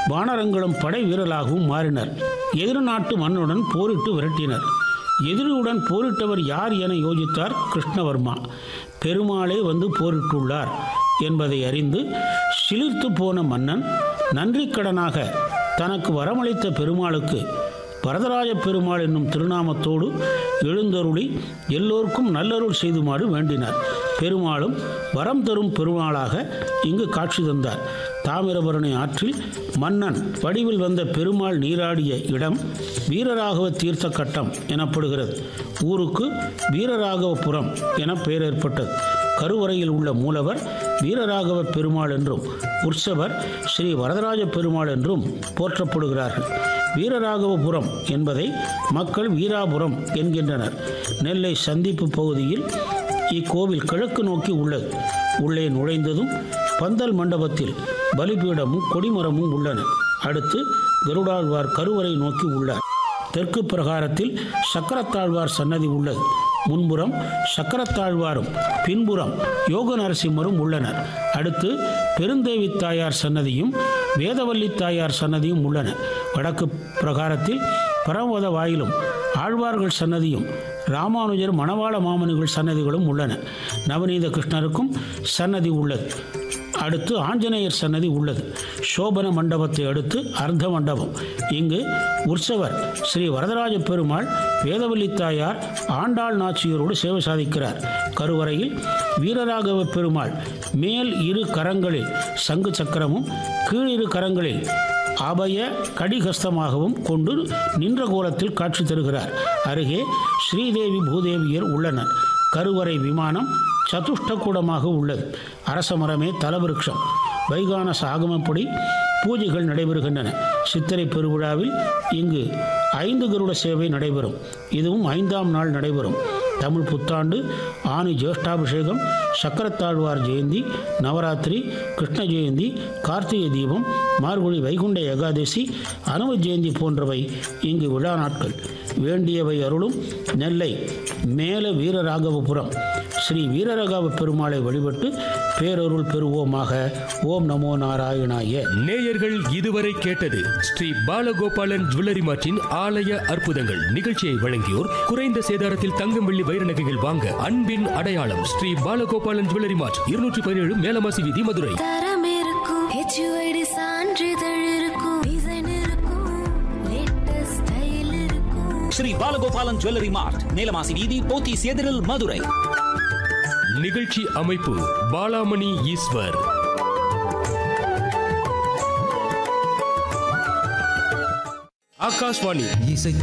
வானரங்களும் படை வீரர்களாகவும் மாறினர் எதிர் நாட்டு மன்னனுடன் போரிட்டு விரட்டினர் எதிரியுடன் போரிட்டவர் யார் என யோசித்தார் கிருஷ்ணவர்மா பெருமாளே வந்து போரிட்டுள்ளார் என்பதை அறிந்து சிலிர்த்து போன மன்னன் நன்றிக்கடனாக தனக்கு வரமளித்த பெருமாளுக்கு வரதராஜ பெருமாள் என்னும் திருநாமத்தோடு எழுந்தருளி எல்லோருக்கும் நல்லருள் செய்துமாறு வேண்டினார் பெருமாளும் வரம் தரும் பெருமாளாக இங்கு காட்சி தந்தார் தாமிரபரணி ஆற்றில் மன்னன் வடிவில் வந்த பெருமாள் நீராடிய இடம் வீரராகவ தீர்த்த கட்டம் எனப்படுகிறது ஊருக்கு வீரராகவபுரம் என பெயர் ஏற்பட்டது கருவறையில் உள்ள மூலவர் வீரராகவ பெருமாள் என்றும் உற்சவர் ஸ்ரீ வரதராஜ பெருமாள் என்றும் போற்றப்படுகிறார்கள் வீரராகவபுரம் என்பதை மக்கள் வீராபுரம் என்கின்றனர் நெல்லை சந்திப்பு பகுதியில் இக்கோவில் கிழக்கு நோக்கி உள்ளது உள்ளே நுழைந்ததும் பந்தல் மண்டபத்தில் பலிபீடமும் கொடிமரமும் உள்ளன அடுத்து கருடாழ்வார் கருவறை நோக்கி உள்ளார் தெற்கு பிரகாரத்தில் சக்கரத்தாழ்வார் சன்னதி உள்ளது முன்புறம் சக்கரத்தாழ்வாரும் பின்புறம் யோக நரசிம்மரும் உள்ளனர் அடுத்து பெருந்தேவி தாயார் சன்னதியும் வேதவல்லி தாயார் சன்னதியும் உள்ளன வடக்கு பிரகாரத்தில் பரமவத வாயிலும் ஆழ்வார்கள் சன்னதியும் ராமானுஜர் மணவாள மாமனிகள் சன்னதிகளும் உள்ளன நவநீத கிருஷ்ணருக்கும் சன்னதி உள்ளது அடுத்து ஆஞ்சநேயர் சன்னதி உள்ளது சோபன மண்டபத்தை அடுத்து அர்த்த மண்டபம் இங்கு உற்சவர் ஸ்ரீ வரதராஜ பெருமாள் வேதவல்லி தாயார் ஆண்டாள் நாச்சியரோடு சேவை சாதிக்கிறார் கருவறையில் வீரராகவ பெருமாள் மேல் இரு கரங்களில் சங்கு சக்கரமும் கீழ் இரு கரங்களில் அபய கடிகஸ்தமாகவும் கொண்டு நின்ற கோலத்தில் காட்சி தருகிறார் அருகே ஸ்ரீதேவி பூதேவியர் உள்ளனர் கருவறை விமானம் சதுஷ்டகூடமாக உள்ளது அரசமரமே தலவிருட்சம் வைகானச ஆகமப்படி பூஜைகள் நடைபெறுகின்றன சித்திரை பெருவிழாவில் இங்கு ஐந்து கருட சேவை நடைபெறும் இதுவும் ஐந்தாம் நாள் நடைபெறும் தமிழ் புத்தாண்டு ஆனி ஜேஷ்டாபிஷேகம் சக்கரத்தாழ்வார் ஜெயந்தி நவராத்திரி கிருஷ்ண ஜெயந்தி கார்த்திகை தீபம் மார்கழி வைகுண்ட ஏகாதசி அனும ஜெயந்தி போன்றவை இங்கு விழா நாட்கள் வேண்டியவை அருளும் நெல்லை மேல வீரராகவபுரம் ஸ்ரீ வீரராகவ பெருமாளை வழிபட்டு பேரருள் பெறுவோமாக ஓம் நமோ நாராயணாய நேயர்கள் இதுவரை கேட்டது ஸ்ரீ பாலகோபாலன் ஜுவல்லரி மார்ட்டின் ஆலய அற்புதங்கள் நிகழ்ச்சியை வழங்கியோர் குறைந்த சேதாரத்தில் தங்கம் வெள்ளி வைர நகைகள் வாங்க அன்பின் அடையாளம் ஸ்ரீ பாலகோபாலன் ஜுவல்லரி மார்ட் இருநூற்றி பதினேழு மேலமாசி வீதி மதுரை தரம் இருக்கும் ஹெச்யூஐடி சான்றிதழ் இருக்கும் டிசைன் இருக்கும் லேட்டஸ்ட் ஸ்டைல் இருக்கும் ஸ்ரீ பாலகோபாலன் ஜுவல்லரி மார்ட் நீலமாசி வீதி போத்தீஸ் எதிரில் மதுரை நிகழ்ச்சி அமைப்பு பாலாமணி ஈஸ்வர் ஆகாஷ்வாணி இசை